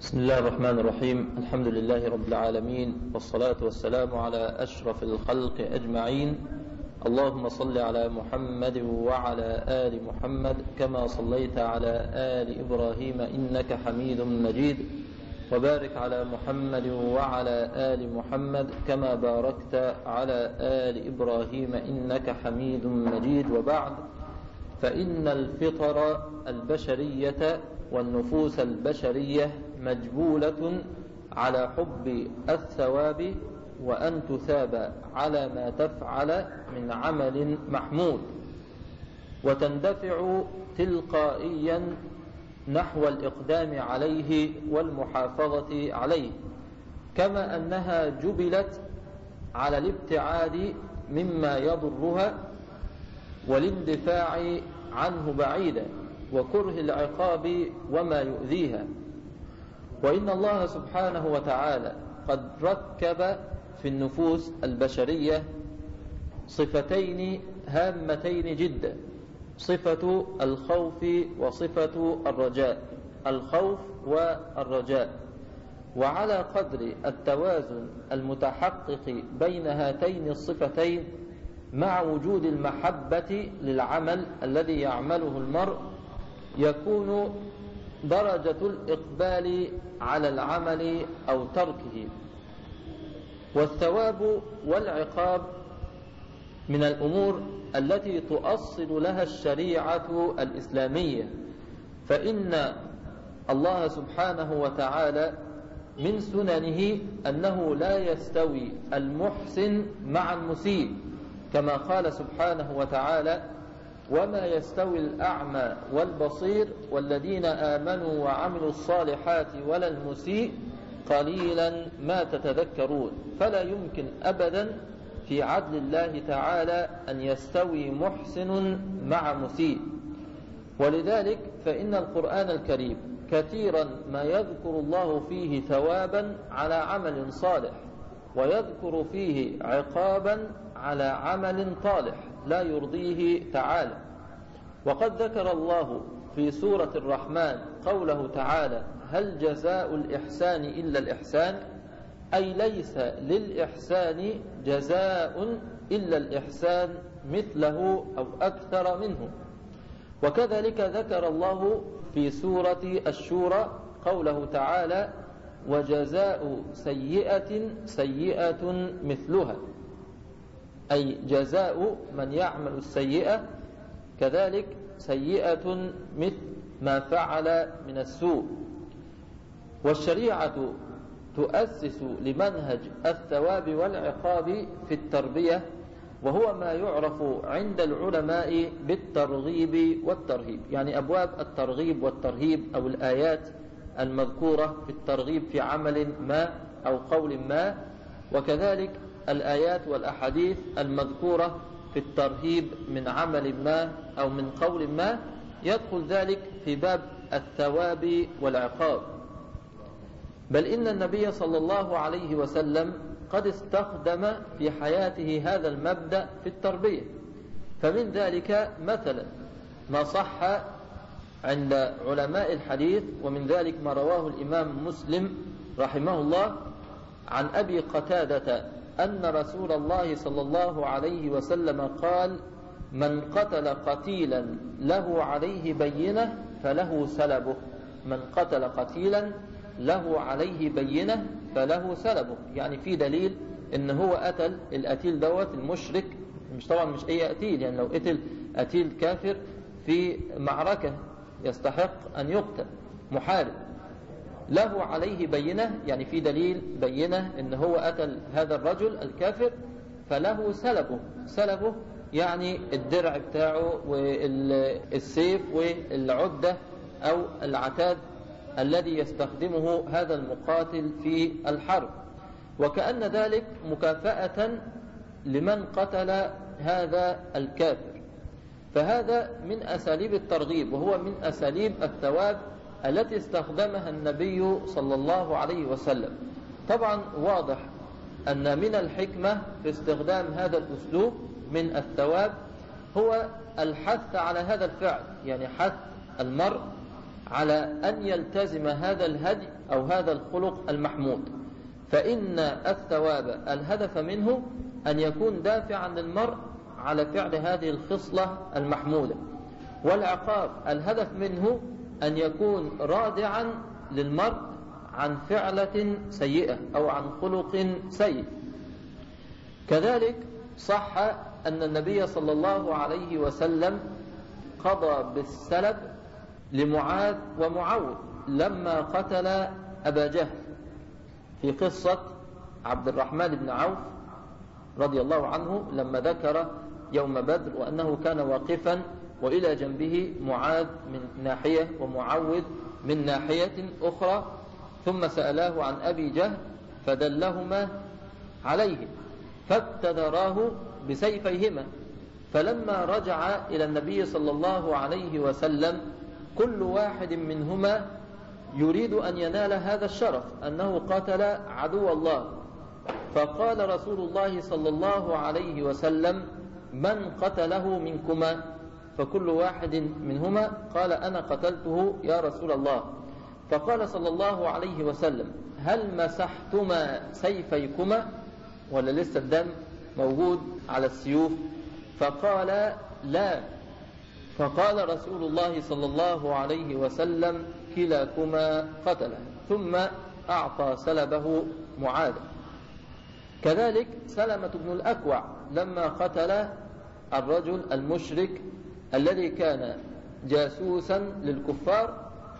بسم الله الرحمن الرحيم الحمد لله رب العالمين والصلاة والسلام على أشرف الخلق أجمعين اللهم صل على محمد وعلى آل محمد كما صليت على آل إبراهيم إنك حميد مجيد وبارك على محمد وعلى آل محمد كما باركت على آل إبراهيم إنك حميد مجيد وبعد فإن الفطر البشرية والنفوس البشرية مجبولة على حب الثواب وأن تثاب على ما تفعل من عمل محمود وتندفع تلقائيا نحو الإقدام عليه والمحافظة عليه كما أنها جبلت على الابتعاد مما يضرها والاندفاع عنه بعيدا وكره العقاب وما يؤذيها وإن الله سبحانه وتعالى قد ركب في النفوس البشرية صفتين هامتين جدا صفة الخوف وصفة الرجاء الخوف والرجاء وعلى قدر التوازن المتحقق بين هاتين الصفتين مع وجود المحبة للعمل الذي يعمله المرء يكون درجة الإقبال على العمل أو تركه والثواب والعقاب من الأمور التي تؤصل لها الشريعة الإسلامية فإن الله سبحانه وتعالى من سننه أنه لا يستوي المحسن مع المسيء كما قال سبحانه وتعالى وما يستوي الأعمى والبصير والذين آمنوا وعملوا الصالحات ولا المسيء قليلا ما تتذكرون فلا يمكن أبدا في عدل الله تعالى أن يستوي محسن مع مسيء ولذلك فإن القرآن الكريم كثيرا ما يذكر الله فيه ثوابا على عمل صالح ويذكر فيه عقابا على عمل طالح لا يرضيه تعالى وقد ذكر الله في سورة الرحمن قوله تعالى هل جزاء الإحسان إلا الإحسان أي ليس للإحسان جزاء إلا الإحسان مثله أو أكثر منه وكذلك ذكر الله في سورة الشورى قوله تعالى وجزاء سيئة سيئة مثلها أي جزاء من يعمل السيئة كذلك سيئة مثل ما فعل من السوء والشريعة تؤسس لمنهج الثواب والعقاب في التربية وهو ما يعرف عند العلماء بالترغيب والترهيب يعني أبواب الترغيب والترهيب أو الآيات المذكورة في الترغيب في عمل ما أو قول ما وكذلك الآيات والأحاديث المذكورة في الترهيب من عمل ما أو من قول ما يدخل ذلك في باب الثواب والعقاب بل إن النبي صلى الله عليه وسلم قد استخدم في حياته هذا المبدأ في التربية فمن ذلك مثلا ما صح عند علماء الحديث ومن ذلك ما رواه الإمام مسلم رحمه الله عن أبي قتادة أن رسول الله صلى الله عليه وسلم قال من قتل قتيلا له عليه بينة فله سلبه من قتل قتيلا له عليه بينة فله سلبه يعني في دليل ان هو قتل القتيل دوت المشرك مش طبعا مش اي قتيل يعني لو قتل قتيل كافر في معركة يستحق ان يقتل محارب له عليه بينة يعني في دليل بينة ان هو قتل هذا الرجل الكافر فله سلبه سلبه يعني الدرع بتاعه والسيف والعدة او العتاد الذي يستخدمه هذا المقاتل في الحرب وكأن ذلك مكافأة لمن قتل هذا الكافر فهذا من أساليب الترغيب وهو من أساليب الثواب التي استخدمها النبي صلى الله عليه وسلم طبعا واضح أن من الحكمة في استخدام هذا الأسلوب من الثواب هو الحث على هذا الفعل يعني حث المرء على أن يلتزم هذا الهدي أو هذا الخلق المحمود فإن الثواب الهدف منه أن يكون دافعا للمرء على فعل هذه الخصلة المحمودة والعقاب الهدف منه أن يكون رادعا للمرء عن فعلة سيئة أو عن خلق سيء كذلك صح أن النبي صلى الله عليه وسلم قضى بالسلب لمعاذ ومعوذ لما قتل أبا جهل في قصة عبد الرحمن بن عوف رضي الله عنه لما ذكر يوم بدر وأنه كان واقفا وإلى جنبه معاذ من ناحية ومعوذ من ناحية أخرى ثم سألاه عن أبي جهل فدلهما عليه فابتدراه بسيفيهما فلما رجع إلى النبي صلى الله عليه وسلم كل واحد منهما يريد أن ينال هذا الشرف أنه قتل عدو الله فقال رسول الله صلى الله عليه وسلم من قتله منكما فكل واحد منهما قال أنا قتلته يا رسول الله فقال صلى الله عليه وسلم هل مسحتما سيفيكما ولا لسه الدم موجود على السيوف فقال لا فقال رسول الله صلى الله عليه وسلم كلاكما قتله ثم أعطى سلبه معاذ كذلك سلمة بن الأكوع لما قتل الرجل المشرك الذي كان جاسوسا للكفار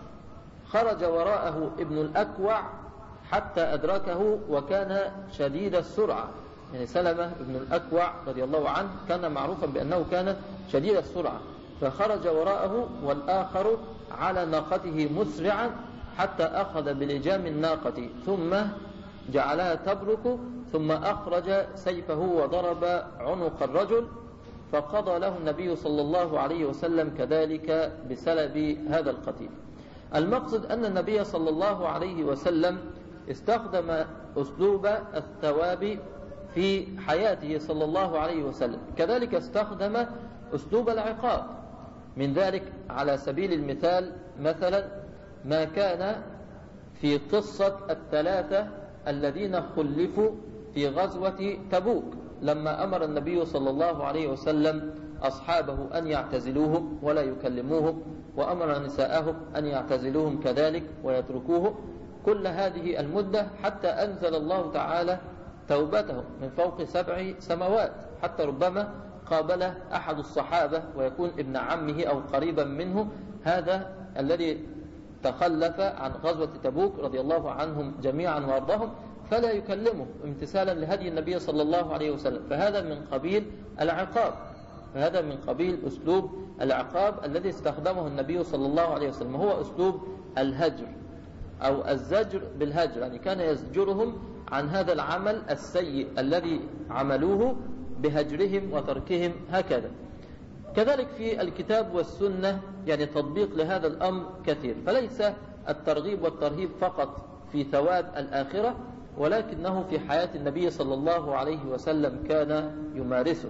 خرج وراءه ابن الأكوع حتى أدركه وكان شديد السرعة يعني سلمة بن الأكوع رضي الله عنه كان معروفا بأنه كان شديد السرعة فخرج وراءه والآخر على ناقته مسرعا حتى أخذ بلجام الناقة ثم جعلها تبرك ثم أخرج سيفه وضرب عنق الرجل فقضى له النبي صلى الله عليه وسلم كذلك بسلب هذا القتيل المقصد أن النبي صلى الله عليه وسلم استخدم أسلوب الثواب في حياته صلى الله عليه وسلم كذلك استخدم أسلوب العقاب من ذلك على سبيل المثال مثلا ما كان في قصة الثلاثة الذين خلفوا في غزوة تبوك لما أمر النبي صلى الله عليه وسلم أصحابه أن يعتزلوهم ولا يكلموهم وأمر نساءهم أن يعتزلوهم كذلك ويتركوه كل هذه المدة حتى أنزل الله تعالى توبته من فوق سبع سماوات حتى ربما قابل أحد الصحابة ويكون ابن عمه أو قريبا منه هذا الذي تخلف عن غزوة تبوك رضي الله عنهم جميعا وارضاهم فلا يكلمه امتثالا لهدي النبي صلى الله عليه وسلم فهذا من قبيل العقاب فهذا من قبيل أسلوب العقاب الذي استخدمه النبي صلى الله عليه وسلم هو أسلوب الهجر أو الزجر بالهجر يعني كان يزجرهم عن هذا العمل السيء الذي عملوه بهجرهم وتركهم هكذا كذلك في الكتاب والسنة يعني تطبيق لهذا الأمر كثير فليس الترغيب والترهيب فقط في ثواب الآخرة ولكنه في حياة النبي صلى الله عليه وسلم كان يمارسه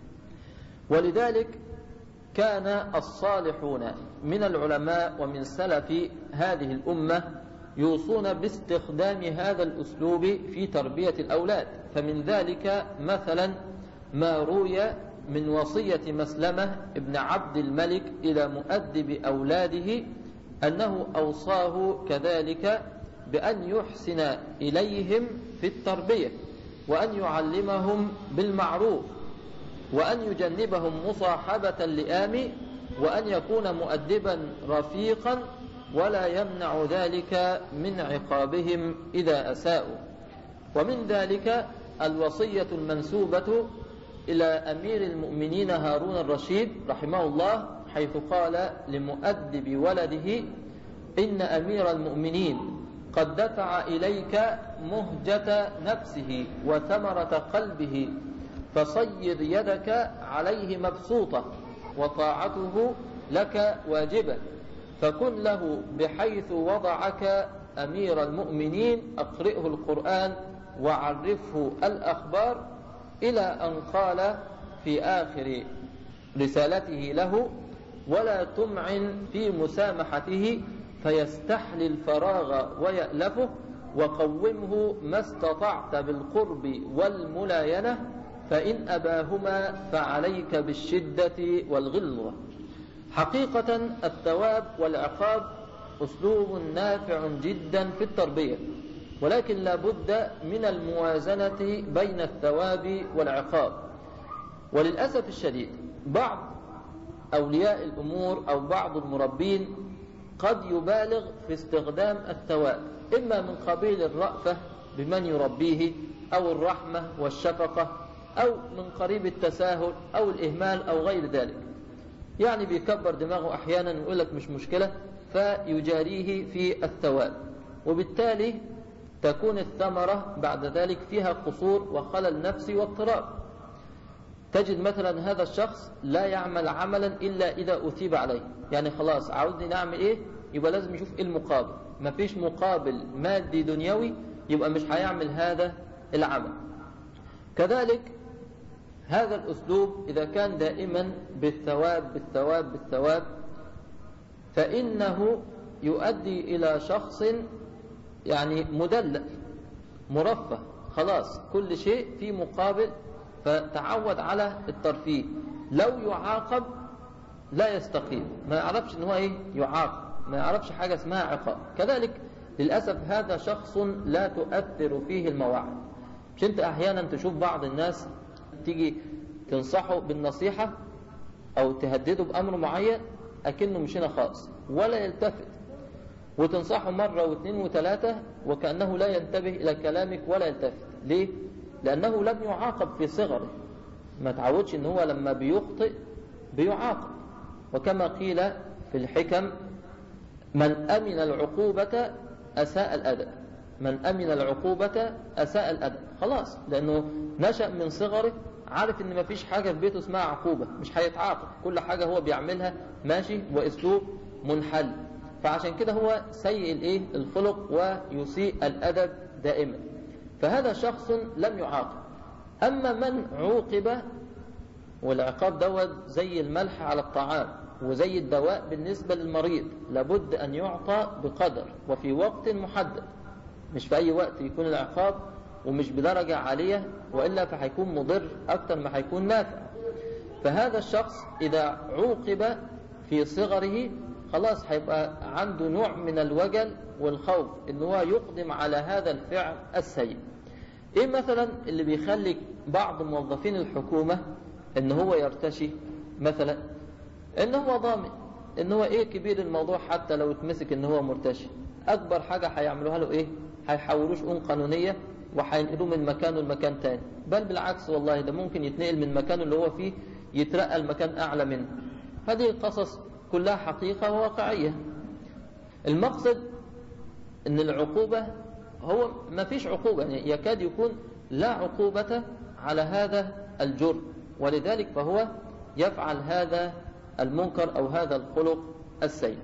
ولذلك كان الصالحون من العلماء ومن سلف هذه الأمة يوصون باستخدام هذا الأسلوب في تربية الأولاد فمن ذلك مثلا ما روي من وصية مسلمة ابن عبد الملك إلى مؤدب أولاده أنه أوصاه كذلك بأن يحسن إليهم في التربية وأن يعلمهم بالمعروف وأن يجنبهم مصاحبة اللئام وأن يكون مؤدبا رفيقا ولا يمنع ذلك من عقابهم إذا أساءوا ومن ذلك الوصية المنسوبة إلى أمير المؤمنين هارون الرشيد رحمه الله حيث قال لمؤدب ولده إن أمير المؤمنين قد دفع إليك مهجة نفسه وثمرة قلبه فصير يدك عليه مبسوطة وطاعته لك واجبة فكن له بحيث وضعك أمير المؤمنين أقرئه القرآن وعرفه الأخبار إلى أن قال في آخر رسالته له ولا تمعن في مسامحته فيستحلي الفراغ ويألفه وقومه ما استطعت بالقرب والملاينة فإن أباهما فعليك بالشدة والغلظة حقيقة الثواب والعقاب أسلوب نافع جدا في التربية ولكن لا بد من الموازنة بين الثواب والعقاب وللأسف الشديد بعض أولياء الأمور أو بعض المربين قد يبالغ في استخدام الثواب إما من قبيل الرأفة بمن يربيه أو الرحمة والشفقة أو من قريب التساهل أو الإهمال أو غير ذلك يعني بيكبر دماغه أحيانا ويقول لك مش مشكلة فيجاريه في الثواب وبالتالي تكون الثمرة بعد ذلك فيها قصور وخلل نفسي واضطراب تجد مثلا هذا الشخص لا يعمل عملا إلا إذا أثيب عليه يعني خلاص عاوزني نعمل إيه يبقى لازم يشوف إيه المقابل ما فيش مقابل مادي دنيوي يبقى مش هيعمل هذا العمل كذلك هذا الأسلوب إذا كان دائما بالثواب بالثواب بالثواب فإنه يؤدي إلى شخص يعني مدلل مرفه خلاص كل شيء في مقابل فتعود على الترفيه لو يعاقب لا يستقيم ما يعرفش ان هو ايه يعاقب ما يعرفش حاجة اسمها عقاب كذلك للأسف هذا شخص لا تؤثر فيه المواعظ مش انت احيانا تشوف بعض الناس تيجي تنصحه بالنصيحة او تهدده بامر معين اكنه مش هنا خالص ولا يلتفت وتنصحه مرة واثنين وثلاثة وكأنه لا ينتبه إلى كلامك ولا يلتفت ليه؟ لأنه لم يعاقب في صغره ما تعودش ان هو لما بيخطئ بيعاقب وكما قيل في الحكم من أمن العقوبة أساء الأدب من أمن العقوبة أساء الأدب خلاص لأنه نشأ من صغره عارف ان مفيش حاجة في بيته اسمها عقوبة مش هيتعاقب كل حاجة هو بيعملها ماشي واسلوب منحل فعشان كده هو سيء الايه الخلق ويسيء الادب دائما فهذا شخص لم يعاقب اما من عوقب والعقاب دوت زي الملح على الطعام وزي الدواء بالنسبة للمريض لابد أن يعطى بقدر وفي وقت محدد مش في أي وقت يكون العقاب ومش بدرجة عالية وإلا فهيكون مضر أكثر ما هيكون نافع فهذا الشخص إذا عوقب في صغره خلاص هيبقى عنده نوع من الوجل والخوف ان هو يقدم على هذا الفعل السيء ايه مثلا اللي بيخلي بعض موظفين الحكومة ان هو يرتشي مثلا ان هو ضامن ان هو ايه كبير الموضوع حتى لو اتمسك ان هو مرتشي اكبر حاجة هيعملوها له ايه هيحولوه شؤون قانونية وهينقلوه من مكانه لمكان تاني بل بالعكس والله ده ممكن يتنقل من مكانه اللي هو فيه يترقى لمكان اعلى منه هذه قصص كلها حقيقة وواقعية المقصد ان العقوبة هو ما فيش عقوبة يعني يكاد يكون لا عقوبة على هذا الجرم ولذلك فهو يفعل هذا المنكر أو هذا الخلق السيء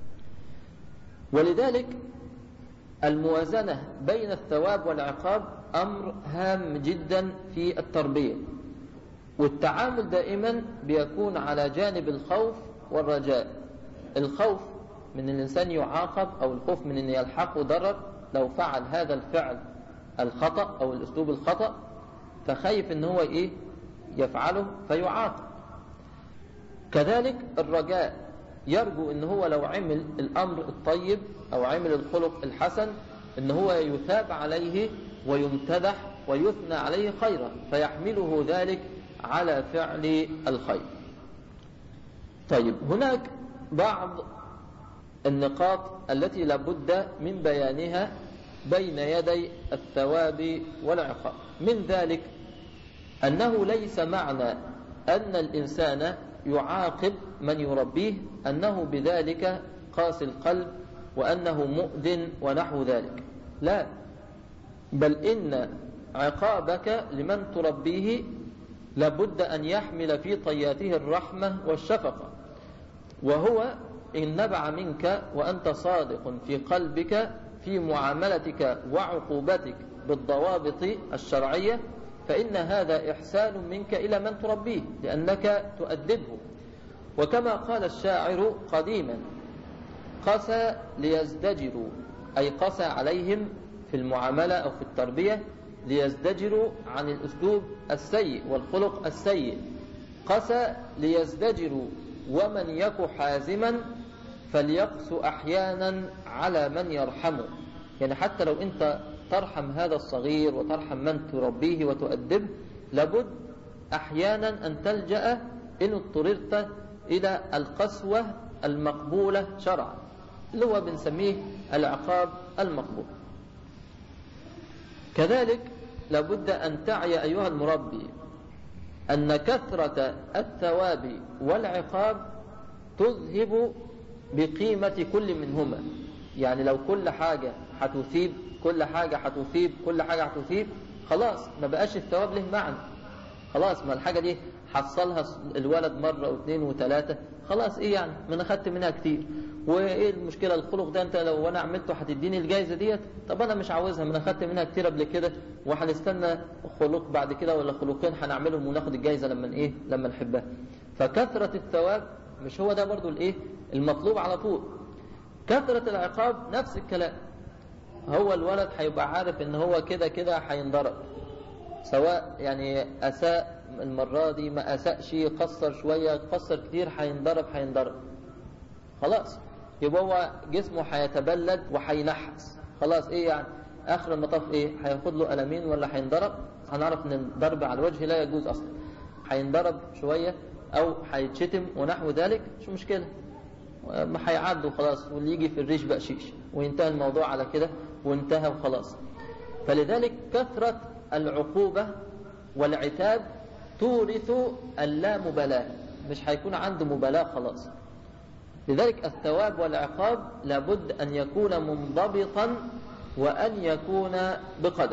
ولذلك الموازنة بين الثواب والعقاب أمر هام جدا في التربية والتعامل دائما بيكون على جانب الخوف والرجاء الخوف من الإنسان يعاقب أو الخوف من أن يلحقه ضرر لو فعل هذا الفعل الخطأ أو الأسلوب الخطأ فخايف أن هو إيه يفعله فيعاقب كذلك الرجاء يرجو أن هو لو عمل الأمر الطيب أو عمل الخلق الحسن أن هو يثاب عليه ويمتدح ويثنى عليه خيرا فيحمله ذلك على فعل الخير طيب هناك بعض النقاط التي لابد من بيانها بين يدي الثواب والعقاب من ذلك أنه ليس معنى أن الإنسان يعاقب من يربيه أنه بذلك قاسي القلب وأنه مؤذن ونحو ذلك لا بل إن عقابك لمن تربيه لابد أن يحمل في طياته الرحمة والشفقة وهو إن نبع منك وأنت صادق في قلبك في معاملتك وعقوبتك بالضوابط الشرعية فإن هذا إحسان منك إلى من تربيه لأنك تؤدبه وكما قال الشاعر قديما قسى ليزدجروا أي قسى عليهم في المعاملة أو في التربية ليزدجروا عن الأسلوب السيء والخلق السيء قسى ليزدجروا ومن يك حازما فليقس أحيانا على من يرحمه يعني حتى لو أنت ترحم هذا الصغير وترحم من تربيه وتؤدبه لابد أحيانا أن تلجأ إن اضطررت إلى القسوة المقبولة شرعا اللي هو بنسميه العقاب المقبول كذلك لابد أن تعي أيها المربي أن كثرة الثواب والعقاب تذهب بقيمة كل منهما يعني لو كل حاجة هتثيب كل حاجة هتثيب كل حاجة هتثيب خلاص ما بقاش الثواب له معنى خلاص ما الحاجة دي حصلها الولد مرة واثنين وثلاثة خلاص ايه يعني ما انا خدت منها كتير وايه المشكلة الخلق ده انت لو انا عملته هتديني الجايزة ديت طب انا مش عاوزها ما انا خدت منها كتير قبل كده وهنستنى خلق بعد كده ولا خلقين هنعملهم وناخد الجايزة لما ايه لما نحبها فكثرة الثواب مش هو ده برضو الايه المطلوب على طول كثرة العقاب نفس الكلام هو الولد هيبقى عارف ان هو كده كده هينضرب سواء يعني اساء المرة دي ما اساءش قصر شوية قصر كتير هينضرب هينضرب خلاص يبقى هو جسمه هيتبلد وهينحس خلاص ايه يعني اخر المطاف ايه هياخد له قلمين ولا هينضرب هنعرف ان الضرب على الوجه لا يجوز اصلا هينضرب شوية او هيتشتم ونحو ذلك مش مشكلة ما هيعدوا خلاص واللي يجي في الريش بقشيش وينتهي الموضوع على كده وانتهى وخلاص فلذلك كثرة العقوبة والعتاب تورث اللامبالاة مش هيكون عنده مبالاة خلاص لذلك الثواب والعقاب لابد أن يكون منضبطا وأن يكون بقدر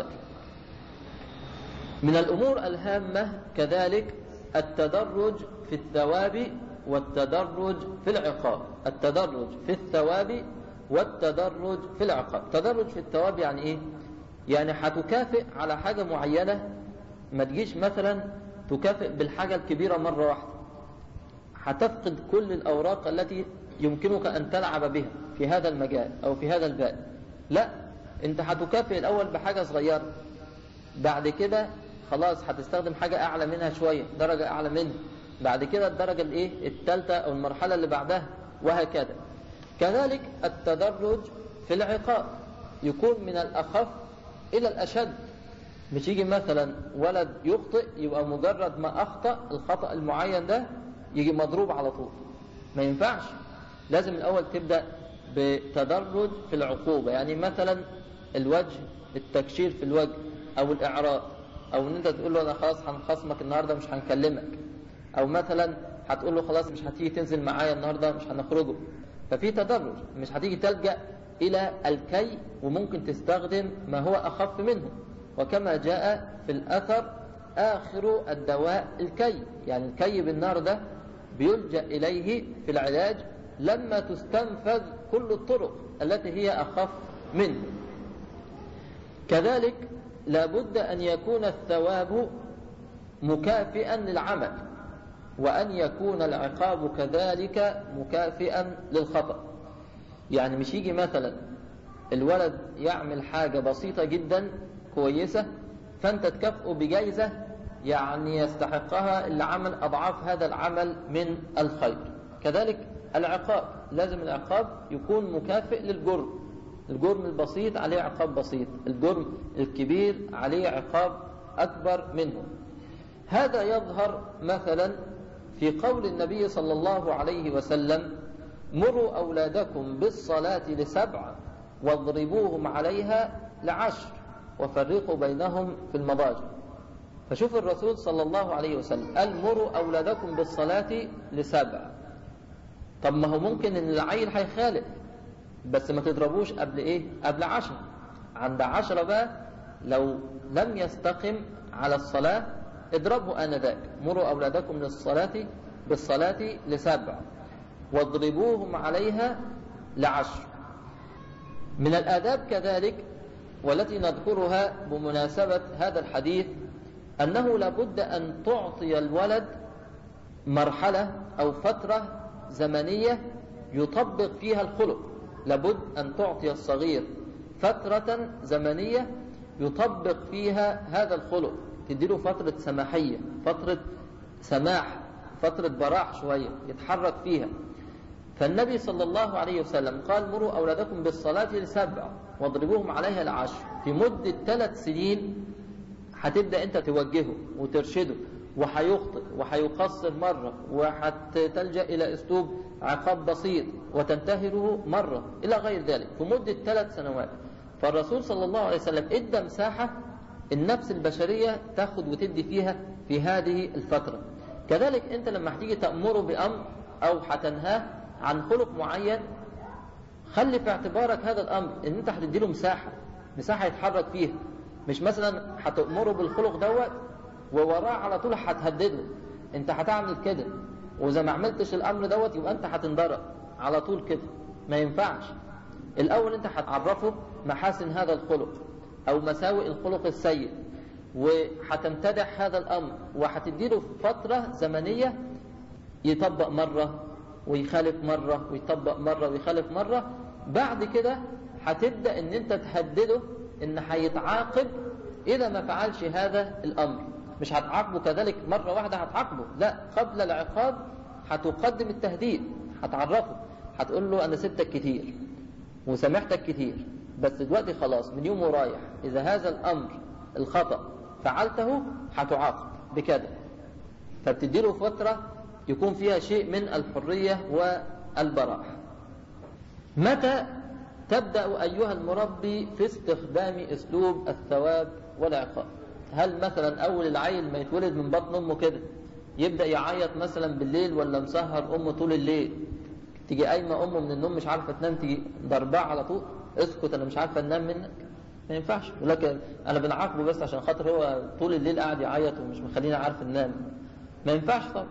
من الأمور الهامة كذلك التدرج في الثواب والتدرج في العقاب التدرج في الثواب والتدرج في العقاب تدرج في الثواب يعني ايه يعني هتكافئ على حاجة معينة ما تجيش مثلا تكافئ بالحاجة الكبيرة مرة واحدة هتفقد كل الأوراق التي يمكنك أن تلعب بها في هذا المجال أو في هذا الباب لا انت هتكافئ الأول بحاجة صغيرة بعد كده خلاص هتستخدم حاجة أعلى منها شوية درجة أعلى منها بعد كده الدرجة الايه الثالثة أو المرحلة اللي بعدها وهكذا كذلك التدرج في العقاب يكون من الأخف إلى الأشد مش يجي مثلا ولد يخطئ يبقى مجرد ما أخطأ الخطأ المعين ده يجي مضروب على طول ما ينفعش لازم الأول تبدأ بتدرج في العقوبة يعني مثلا الوجه التكشير في الوجه أو الإعراض أو إن أنت تقول له أنا خلاص هنخصمك النهاردة مش هنكلمك أو مثلا هتقول له خلاص مش هتيجي تنزل معايا النهاردة مش هنخرجه ففي تدرج مش هتيجي تلجأ إلى الكي وممكن تستخدم ما هو أخف منه وكما جاء في الأثر آخر الدواء الكي يعني الكي بالنار ده بيلجأ إليه في العلاج لما تستنفذ كل الطرق التي هي أخف منه كذلك لابد أن يكون الثواب مكافئا للعمل وأن يكون العقاب كذلك مكافئا للخطأ يعني مش يجي مثلا الولد يعمل حاجة بسيطة جدا كويسة فأنت تكافئه بجائزة يعني يستحقها اللي عمل أضعاف هذا العمل من الخير كذلك العقاب لازم العقاب يكون مكافئ للجرم الجرم البسيط عليه عقاب بسيط الجرم الكبير عليه عقاب أكبر منه هذا يظهر مثلا في قول النبي صلى الله عليه وسلم مروا أولادكم بالصلاة لسبع واضربوهم عليها لعشر وفرقوا بينهم في المضاجع فشوف الرسول صلى الله عليه وسلم قال مروا أولادكم بالصلاة لسبع طب ما هو ممكن ان العيل هيخالف بس ما تضربوش قبل ايه قبل عشر عند عشرة بقى لو لم يستقم على الصلاة اضربه آنذاك مروا أولادكم للصلاة بالصلاة لسبع واضربوهم عليها لعشر من الآداب كذلك والتي نذكرها بمناسبة هذا الحديث أنه لابد أن تعطي الولد مرحلة أو فترة زمنية يطبق فيها الخلق لابد أن تعطي الصغير فترة زمنية يطبق فيها هذا الخلق تديله فترة سماحية فترة سماح فترة براح شوية يتحرك فيها فالنبي صلى الله عليه وسلم قال مروا أولادكم بالصلاة لسبع واضربوهم عليها العشر في مدة ثلاث سنين هتبدأ أنت توجهه وترشده وهيخطئ وهيقصر مرة وهتلجأ إلى أسلوب عقاب بسيط وتنتهره مرة إلى غير ذلك في مدة ثلاث سنوات فالرسول صلى الله عليه وسلم ادى مساحة النفس البشرية تاخد وتدي فيها في هذه الفترة كذلك أنت لما هتيجي تأمره بأمر أو هتنهاه عن خلق معين خلي في اعتبارك هذا الأمر إن أنت هتديله مساحة مساحة يتحرك فيها مش مثلا هتأمره بالخلق دوت ووراه على طول هتهدده انت هتعمل كده واذا ما عملتش الامر دوت يبقى انت هتنضرب على طول كده ما ينفعش الاول انت هتعرفه محاسن هذا الخلق او مساوئ الخلق السيء وهتمتدح هذا الامر وهتديله فتره زمنيه يطبق مره ويخالف مره ويطبق مره ويخالف مره بعد كده هتبدا ان انت تهدده ان هيتعاقب اذا ما فعلش هذا الامر مش هتعاقبه كذلك مرة واحدة هتعاقبه لا قبل العقاب هتقدم التهديد هتعرفه هتقول له أنا سبتك كتير وسامحتك كتير بس دلوقتي خلاص من يوم ورايح إذا هذا الأمر الخطأ فعلته هتعاقب بكذا فبتديله فترة يكون فيها شيء من الحرية والبراح متى تبدأ أيها المربي في استخدام أسلوب الثواب والعقاب هل مثلا اول العيل ما يتولد من بطن امه كده يبدا يعيط مثلا بالليل ولا مسهر امه طول الليل تيجي قايمه امه من النوم مش عارفه تنام تيجي ضرباه على طول اسكت انا مش عارفه انام منك ما ينفعش لكن انا بنعاقبه بس عشان خاطر هو طول الليل قاعد يعيط ومش مخليني عارف انام ما ينفعش طبعا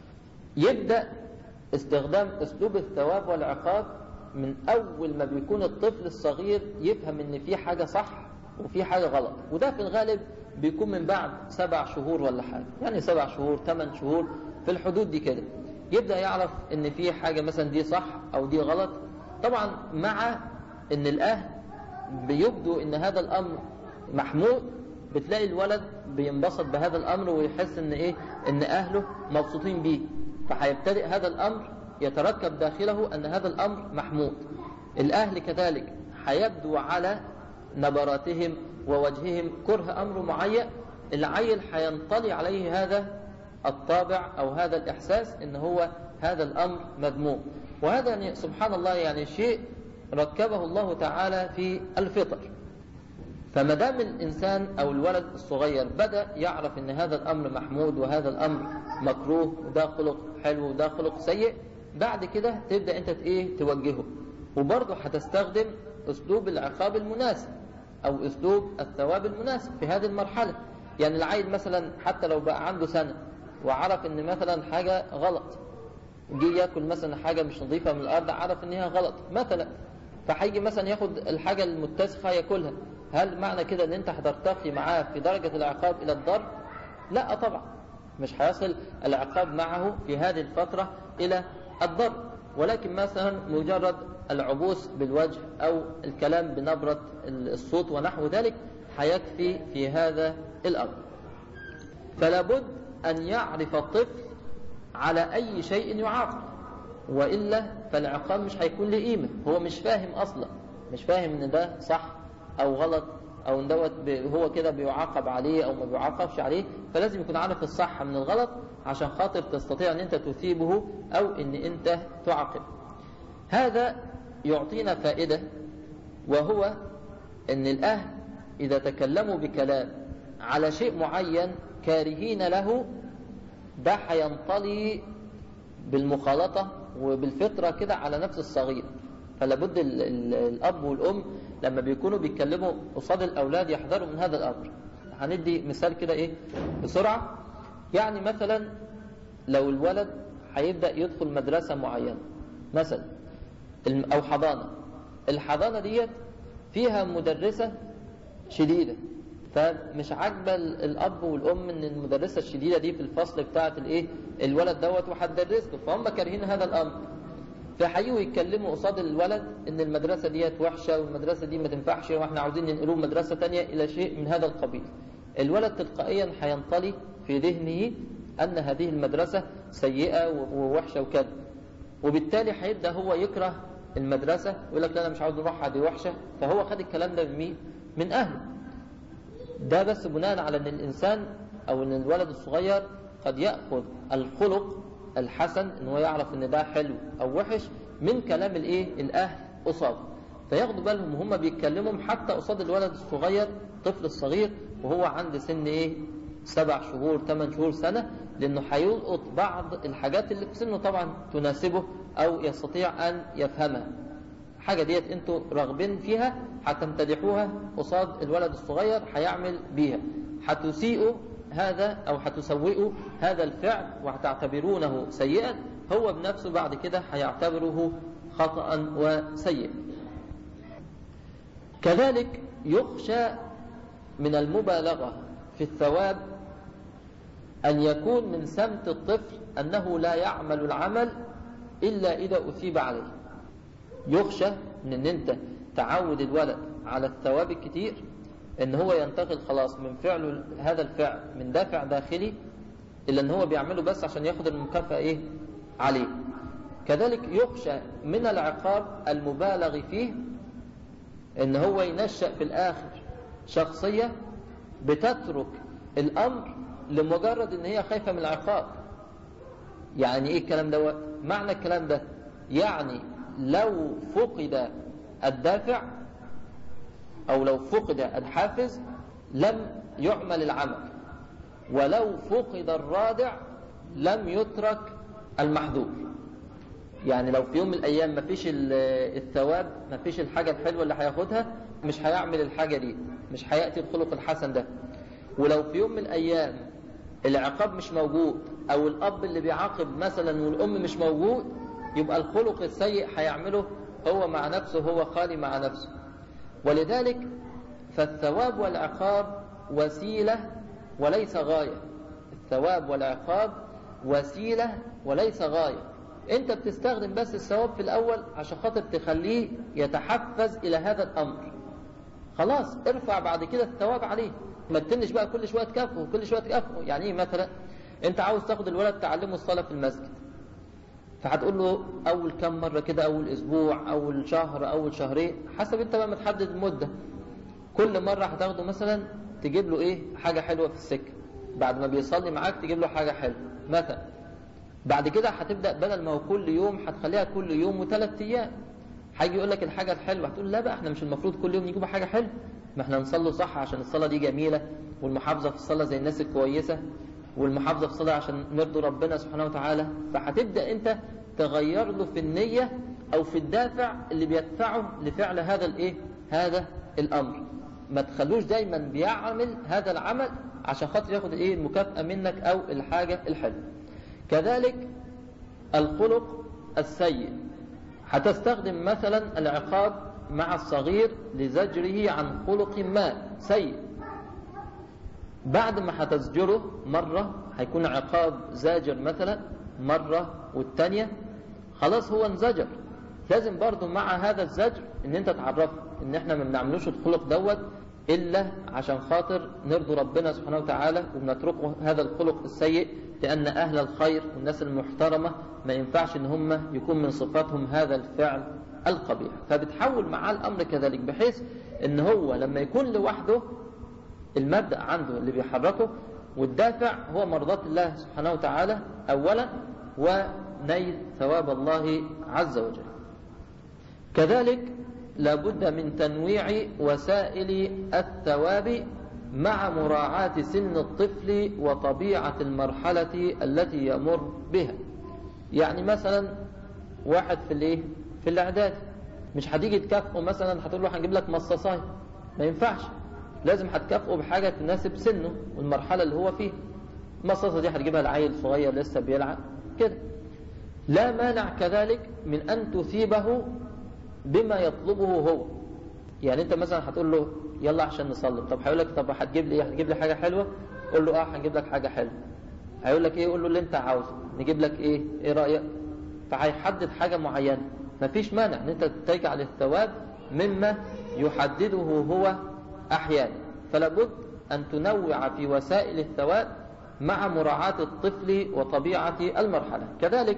يبدا استخدام اسلوب الثواب والعقاب من اول ما بيكون الطفل الصغير يفهم ان في حاجه صح وفي حاجه غلط وده في الغالب بيكون من بعد سبع شهور ولا حاجة يعني سبع شهور ثمان شهور في الحدود دي كده يبدأ يعرف ان في حاجة مثلا دي صح او دي غلط طبعا مع ان الاهل بيبدو ان هذا الامر محمود بتلاقي الولد بينبسط بهذا الامر ويحس ان ايه ان اهله مبسوطين بيه فهيبتدئ هذا الامر يتركب داخله ان هذا الامر محمود الاهل كذلك هيبدو على نبراتهم ووجههم كره أمر معين العيل هينطلي عليه هذا الطابع أو هذا الإحساس إن هو هذا الأمر مذموم وهذا يعني سبحان الله يعني شيء ركبه الله تعالى في الفطر فما دام الإنسان أو الولد الصغير بدأ يعرف إن هذا الأمر محمود وهذا الأمر مكروه وده خلق حلو وده خلق سيء بعد كده تبدأ أنت إيه توجهه وبرضه هتستخدم أسلوب العقاب المناسب أو أسلوب الثواب المناسب في هذه المرحلة يعني العيل مثلا حتى لو بقى عنده سنة وعرف إن مثلا حاجة غلط جه ياكل مثلا حاجة مش نظيفة من الأرض عرف إن هي غلط مثلا فهيجي مثلا ياخد الحاجة المتسخة ياكلها هل معنى كده إن أنت هترتقي معاه في درجة العقاب إلى الضرب؟ لا طبعا مش هيصل العقاب معه في هذه الفترة إلى الضرب ولكن مثلا مجرد العبوس بالوجه أو الكلام بنبرة الصوت ونحو ذلك هيكفي في هذا الأمر فلا بد أن يعرف الطفل على أي شيء يعاقب وإلا فالعقاب مش هيكون له قيمة هو مش فاهم أصلا مش فاهم إن ده صح أو غلط أو إن دوت هو كده بيعاقب عليه أو ما بيعاقبش عليه فلازم يكون عارف الصح من الغلط عشان خاطر تستطيع أن أنت تثيبه أو أن أنت تعاقب هذا يعطينا فائدة وهو أن الأهل إذا تكلموا بكلام على شيء معين كارهين له ده هينطلي بالمخالطة وبالفطرة كده على نفس الصغير فلا بد الأب والأم لما بيكونوا بيتكلموا قصاد الأولاد يحذروا من هذا الأمر هندي مثال كده إيه بسرعة يعني مثلا لو الولد هيبدأ يدخل مدرسة معينة مثلا أو حضانة الحضانة ديت فيها مدرسة شديدة فمش عاجبة الأب والأم إن المدرسة الشديدة دي في الفصل بتاعة الإيه الولد دوت وهتدرس له فهم كارهين هذا الأمر فحيوا يتكلموا قصاد الولد ان المدرسه ديت وحشه والمدرسه دي ما تنفعش واحنا عاوزين ننقلوه مدرسه تانية الى شيء من هذا القبيل الولد تلقائيا هينطلي في ذهنه ان هذه المدرسه سيئه ووحشه وكذا وبالتالي هيبدا هو يكره المدرسه ويقول لك لا انا مش عاوز اروحها دي وحشه فهو خد الكلام ده من مين؟ من اهله ده بس بناء على ان الانسان او ان الولد الصغير قد ياخذ الخلق الحسن ان هو يعرف ان ده حلو او وحش من كلام الايه الاهل قصاده فياخدوا بالهم وهم بيتكلموا حتى قصاد الولد الصغير الطفل الصغير وهو عند سن ايه سبع شهور ثمان شهور سنه لانه هيلقط بعض الحاجات اللي في سنه طبعا تناسبه او يستطيع ان يفهمها حاجة ديت انتوا راغبين فيها هتمتدحوها قصاد الولد الصغير هيعمل بيها هتسيئوا هذا او هتسوئوا هذا الفعل وهتعتبرونه سيئا هو بنفسه بعد كده هيعتبره خطأ وسيء كذلك يخشى من المبالغة في الثواب أن يكون من سمت الطفل أنه لا يعمل العمل إلا إذا أثيب عليه يخشى من أن أنت تعود الولد على الثواب الكتير ان هو ينتقل خلاص من فعله هذا الفعل من دافع داخلي الا ان هو بيعمله بس عشان ياخد المكافأة ايه عليه كذلك يخشى من العقاب المبالغ فيه ان هو ينشأ في الاخر شخصية بتترك الامر لمجرد ان هي خايفة من العقاب يعني ايه الكلام ده معنى الكلام ده يعني لو فقد الدافع أو لو فقد الحافز لم يعمل العمل ولو فقد الرادع لم يترك المحذور يعني لو في يوم من الأيام ما فيش الثواب ما فيش الحاجة الحلوة اللي هياخدها مش هيعمل الحاجة دي مش هيأتي الخلق الحسن ده ولو في يوم من الأيام العقاب مش موجود أو الأب اللي بيعاقب مثلا والأم مش موجود يبقى الخلق السيء هيعمله هو مع نفسه هو خالي مع نفسه ولذلك فالثواب والعقاب وسيلة وليس غاية الثواب والعقاب وسيلة وليس غاية انت بتستخدم بس الثواب في الاول عشان خاطر تخليه يتحفز الى هذا الامر خلاص ارفع بعد كده الثواب عليه ما تتنش بقى كل شويه تكافئه كل شويه تكافئه يعني ايه مثلا انت عاوز تاخد الولد تعلمه الصلاه في المسجد فهتقول له اول كم مره كده اول اسبوع اول شهر اول شهرين حسب انت بقى متحدد المده كل مره هتاخده مثلا تجيب له ايه حاجه حلوه في السكه بعد ما بيصلي معاك تجيب له حاجه حلوه مثلا بعد كده هتبدا بدل ما هو كل يوم هتخليها كل يوم وثلاث ايام هيجي يقول لك الحاجه الحلوه هتقول لا بقى احنا مش المفروض كل يوم نجيب حاجه حلوه ما احنا نصلي صح عشان الصلاه دي جميله والمحافظه في الصلاه زي الناس الكويسه والمحافظه في الصلاه عشان نرضي ربنا سبحانه وتعالى فهتبدا انت تغير له في النية أو في الدافع اللي بيدفعه لفعل هذا الإيه؟ هذا الأمر ما تخلوش دايما بيعمل هذا العمل عشان خاطر ياخد الإيه المكافأة منك أو الحاجة الحلوة كذلك الخلق السيء هتستخدم مثلا العقاب مع الصغير لزجره عن خلق ما سيء بعد ما هتزجره مرة هيكون عقاب زاجر مثلا مرة والتانية خلاص هو انزجر لازم برضو مع هذا الزجر ان انت تعرفه ان احنا ما بنعملوش الخلق دوت الا عشان خاطر نرضي ربنا سبحانه وتعالى وبنتركه هذا الخلق السيء لان اهل الخير والناس المحترمه ما ينفعش ان هم يكون من صفاتهم هذا الفعل القبيح فبتحول معاه الامر كذلك بحيث ان هو لما يكون لوحده المبدا عنده اللي بيحركه والدافع هو مرضاة الله سبحانه وتعالى اولا ونيل ثواب الله عز وجل كذلك لابد من تنويع وسائل الثواب مع مراعاة سن الطفل وطبيعة المرحلة التي يمر بها يعني مثلا واحد في الايه في الاعداد مش هتيجي تكافئه مثلا هتقول له هنجيب لك مصاصاي ما ينفعش لازم هتكافئه بحاجة تناسب سنه والمرحلة اللي هو فيها المصاصة دي هتجيبها العيل صغير لسه بيلعب كده لا مانع كذلك من أن تثيبه بما يطلبه هو يعني انت مثلا هتقول له يلا عشان نصلي طب هيقول لك طب هتجيب لي ايه هتجيب لي حاجه حلوه قول له اه هنجيب لك حاجه حلوه هيقول لك ايه قول له اللي انت عاوزه نجيب لك ايه ايه رايك فهيحدد حاجة معينة مفيش مانع ان انت تجعل الثواب مما يحدده هو احيانا فلا بد ان تنوع في وسائل الثواب مع مراعاة الطفل وطبيعة المرحلة كذلك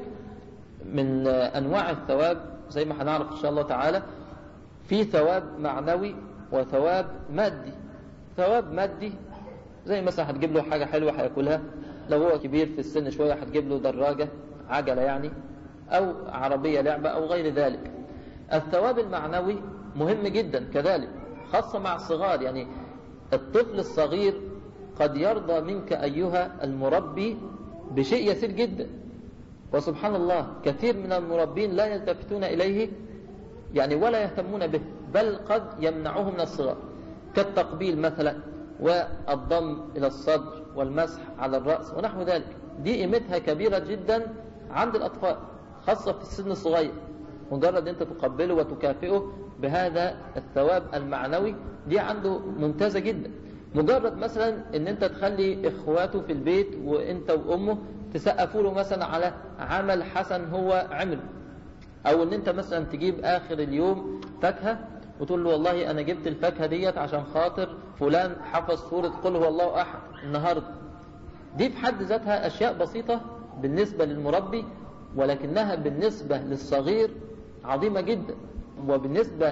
من انواع الثواب زي ما هنعرف ان شاء الله تعالى في ثواب معنوي وثواب مادي ثواب مادي زي مثلا هتجيب له حاجة حلوة هياكلها لو هو كبير في السن شوية هتجيب له دراجة عجلة يعني أو عربية لعبة أو غير ذلك الثواب المعنوي مهم جدا كذلك خاصة مع الصغار يعني الطفل الصغير قد يرضى منك أيها المربي بشيء يسير جدا وسبحان الله كثير من المربين لا يلتفتون إليه يعني ولا يهتمون به بل قد يمنعوه من الصغار كالتقبيل مثلا والضم إلى الصدر والمسح على الرأس ونحو ذلك دي قيمتها كبيرة جدا عند الأطفال خاصة في السن الصغير مجرد أنت تقبله وتكافئه بهذا الثواب المعنوي دي عنده ممتازة جدا مجرد مثلا ان انت تخلي اخواته في البيت وانت وامه تسقفوا له مثلا على عمل حسن هو عمله او ان انت مثلا تجيب اخر اليوم فاكهه وتقول له والله انا جبت الفاكهه ديت عشان خاطر فلان حفظ سوره قل هو الله احد النهارده دي في حد ذاتها اشياء بسيطه بالنسبه للمربي ولكنها بالنسبه للصغير عظيمه جدا وبالنسبه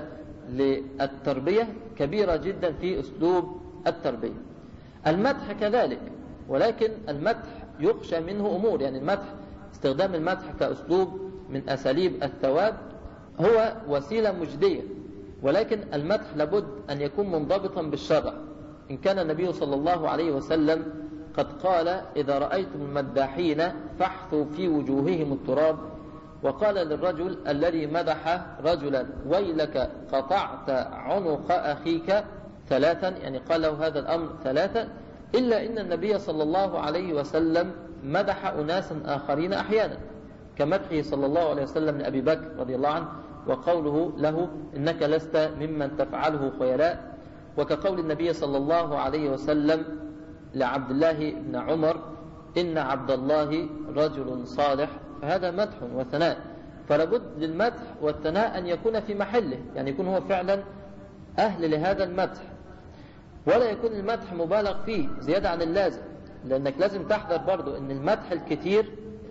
للتربيه كبيره جدا في اسلوب التربيه المدح كذلك ولكن المدح يخشى منه امور يعني المدح استخدام المدح كاسلوب من اساليب الثواب هو وسيله مجديه ولكن المدح لابد أن يكون منضبطا بالشرع إن كان النبي صلى الله عليه وسلم قد قال إذا رأيتم المداحين فاحثوا في وجوههم التراب وقال للرجل الذي مدح رجلا ويلك قطعت عنق أخيك ثلاثا يعني قال له هذا الأمر ثلاثا إلا إن النبي صلى الله عليه وسلم مدح أناسا آخرين أحيانا كمدحه صلى الله عليه وسلم لأبي بكر رضي الله عنه وقوله له إنك لست ممن تفعله خيلاء وكقول النبي صلى الله عليه وسلم لعبد الله بن عمر إن عبد الله رجل صالح فهذا مدح وثناء فلابد للمدح والثناء أن يكون في محله يعني يكون هو فعلا أهل لهذا المدح ولا يكون المدح مبالغ فيه زيادة عن اللازم لأنك لازم تحذر برضو أن المدح الكتير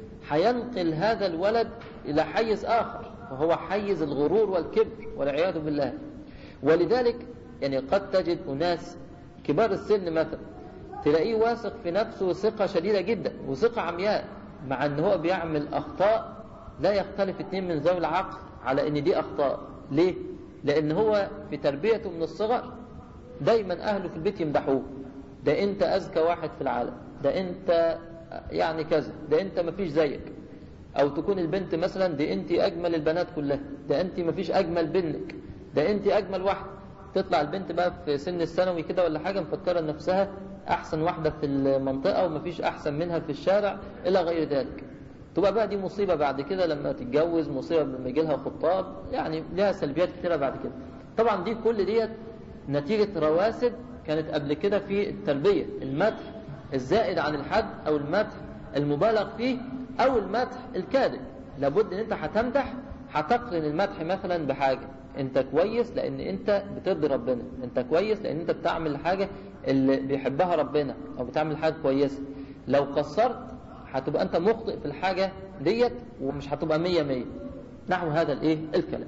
هينقل هذا الولد إلى حيز آخر وهو حيز الغرور والكبر والعياذ بالله ولذلك يعني قد تجد أناس كبار السن مثلا تلاقيه واثق في نفسه ثقة شديدة جدا وثقة عمياء مع ان هو بيعمل أخطاء لا يختلف اثنين من ذوي العقل على ان دي أخطاء ليه؟ لأن هو في تربيته من الصغر دايما أهله في البيت يمدحوه ده أنت أذكى واحد في العالم ده أنت يعني كذا ده أنت مفيش زيك او تكون البنت مثلا دي انت اجمل البنات كلها ده انت مفيش اجمل بنك ده انت اجمل واحده تطلع البنت بقى في سن الثانوي كده ولا حاجه مفكره نفسها احسن واحده في المنطقه ومفيش احسن منها في الشارع الى غير ذلك تبقى بقى دي مصيبه بعد كده لما تتجوز مصيبه لما يجي لها خطاب يعني لها سلبيات كثيره بعد كده طبعا دي كل ديت نتيجه رواسب كانت قبل كده في التربيه المدح الزائد عن الحد او المدح المبالغ فيه او المدح الكاذب لابد ان انت هتمدح هتقرن المدح مثلا بحاجه انت كويس لان انت بترضي ربنا انت كويس لان انت بتعمل الحاجه اللي بيحبها ربنا او بتعمل حاجه كويسه لو قصرت هتبقى انت مخطئ في الحاجه ديت ومش هتبقى مية مية نحو هذا الايه الكلام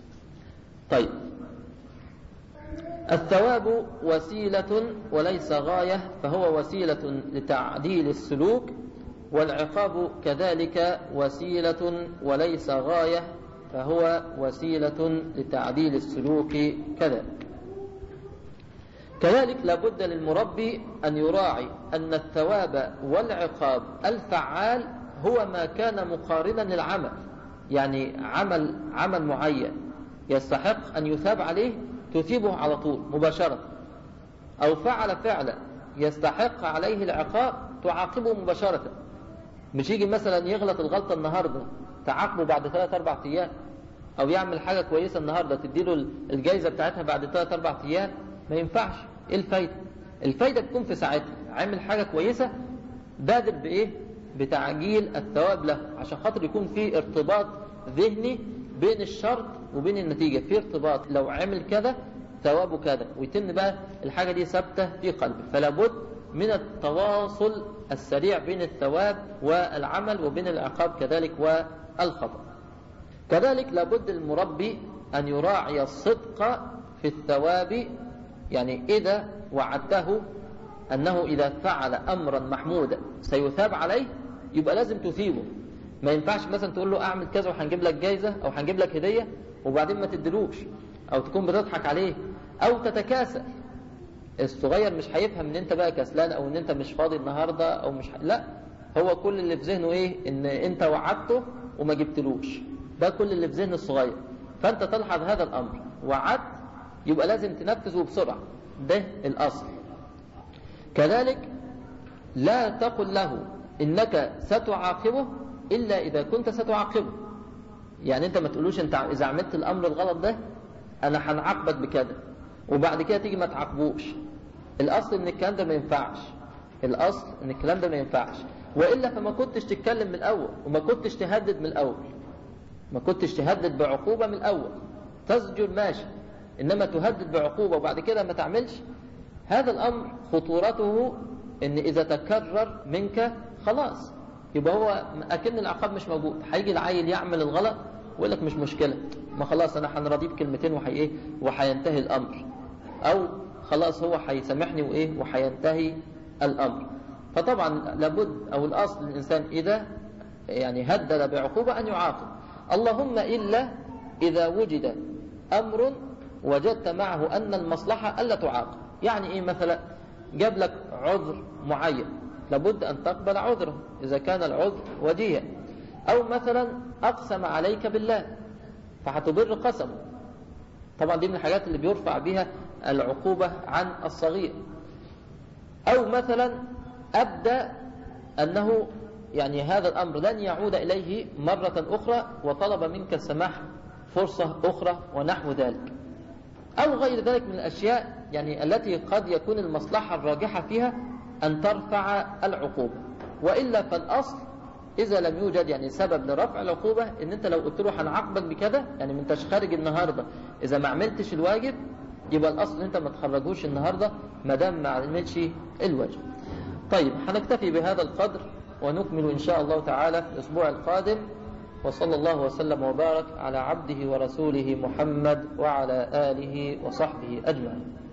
طيب الثواب وسيلة وليس غاية فهو وسيلة لتعديل السلوك والعقاب كذلك وسيلة وليس غاية فهو وسيلة لتعديل السلوك كذلك كذلك لابد للمربي أن يراعي أن الثواب والعقاب الفعال هو ما كان مقارنا للعمل يعني عمل عمل معين يستحق أن يثاب عليه تثيبه على طول مباشرة أو فعل فعلا يستحق عليه العقاب تعاقبه مباشرة مش يجي مثلا يغلط الغلطة النهاردة تعاقبه بعد ثلاث أربع أيام أو يعمل حاجة كويسة النهاردة تديله الجايزة بتاعتها بعد ثلاث أربع أيام ما ينفعش إيه الفايدة؟ الفايدة تكون في ساعتها عامل حاجة كويسة بادر بإيه؟ بتعجيل الثواب له عشان خاطر يكون في ارتباط ذهني بين الشرط وبين النتيجة في ارتباط لو عمل كذا ثوابه كذا ويتم بقى الحاجة دي ثابتة في قلبه فلا بد من التواصل السريع بين الثواب والعمل وبين العقاب كذلك والخطأ كذلك لابد المربي أن يراعي الصدق في الثواب يعني إذا وعدته أنه إذا فعل أمرا محمودا سيثاب عليه يبقى لازم تثيبه ما ينفعش مثلا تقول له أعمل كذا وهنجيب لك جايزة أو هنجيب لك هدية وبعدين ما تدلوش أو تكون بتضحك عليه أو تتكاسل الصغير مش هيفهم ان انت بقى كسلان او ان انت مش فاضي النهارده او مش ح... لا هو كل اللي في ذهنه ايه ان انت وعدته وما جبتلوش ده كل اللي في ذهن الصغير فانت تلحظ هذا الامر وعدت يبقى لازم تنفذه بسرعه ده الاصل كذلك لا تقل له انك ستعاقبه الا اذا كنت ستعاقبه يعني انت ما تقولوش انت اذا عملت الامر الغلط ده انا هنعاقبك بكذا وبعد كده تيجي ما تعاقبوش الاصل ان الكلام ده ما ينفعش الاصل ان الكلام ده ما ينفعش والا فما كنتش تتكلم من الاول وما كنتش تهدد من الاول ما كنتش تهدد بعقوبه من الاول تسجل ماشي انما تهدد بعقوبه وبعد كده ما تعملش هذا الامر خطورته ان اذا تكرر منك خلاص يبقى هو اكن العقاب مش موجود هيجي العيل يعمل الغلط ويقول لك مش مشكله ما خلاص انا هنراضيه بكلمتين وحي ايه وهينتهي الامر او خلاص هو هيسامحني وايه وهينتهي الامر فطبعا لابد او الاصل الانسان اذا يعني هدد بعقوبه ان يعاقب اللهم الا اذا وجد امر وجدت معه ان المصلحه الا تعاقب يعني ايه مثلا جاب لك عذر معين لابد ان تقبل عذره اذا كان العذر وجيها او مثلا اقسم عليك بالله فهتبر قسمه طبعا دي من الحاجات اللي بيرفع بها العقوبة عن الصغير أو مثلا أبدى أنه يعني هذا الأمر لن يعود إليه مرة أخرى وطلب منك السماح فرصة أخرى ونحو ذلك أو غير ذلك من الأشياء يعني التي قد يكون المصلحة الراجحة فيها أن ترفع العقوبة وإلا فالأصل إذا لم يوجد يعني سبب لرفع العقوبة إن أنت لو قلت له هنعاقبك بكذا يعني ما أنتش خارج النهاردة إذا ما عملتش الواجب يبقى الأصل أنت ما تخرجوش النهاردة ما دام ما عملش الواجب. طيب هنكتفي بهذا القدر ونكمل إن شاء الله تعالى في الأسبوع القادم وصلى الله وسلم وبارك على عبده ورسوله محمد وعلى آله وصحبه أجمعين.